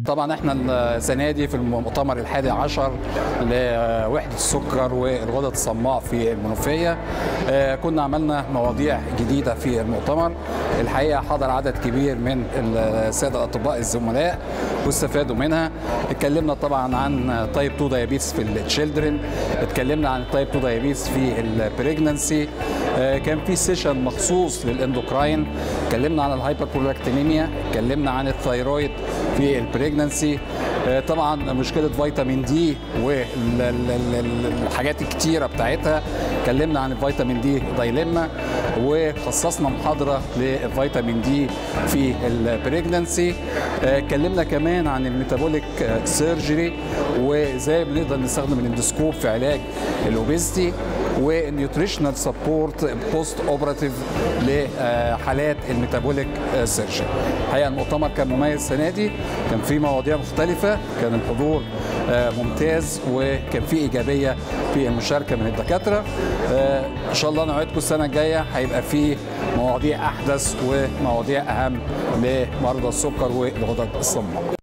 طبعا احنا السنه دي في المؤتمر الحادي عشر لوحده السكر والغدد الصماء في المنوفيه آه، كنا عملنا مواضيع جديده في المؤتمر الحقيقه حضر عدد كبير من الساده الاطباء الزملاء واستفادوا منها اتكلمنا طبعا عن تايب 2 دايابيتس في التشيلدرن اتكلمنا عن تايب 2 دايابيتس في البريجننسي كان في سيشن مخصوص للاندوكراين اتكلمنا عن الهايبربرولاكتينيميا اتكلمنا عن الثايرويد في البريجننسي طبعا مشكله فيتامين دي والحاجات الكتيره بتاعتها اتكلمنا عن الفيتامين دي دايليما وخصصنا محاضره للفيتامين دي في البريجننسي اتكلمنا كمان عن الميتابوليك سيرجري وازاي بنقدر نستخدم الاندوسكوب في علاج الاوبيستي والنيوتريشنال سبورت بوست اوبراتيف لحالات الميتابوليك سيرجري الحقيقه المؤتمر كان مميز السنه دي كان في مواضيع مختلفه كان الحضور ممتاز وكان في ايجابيه في المشاركه من الدكاتره ان شاء الله نوعدكم السنه الجايه هيبقى في مواضيع احدث ومواضيع اهم لمرضى السكر والغدد الصماء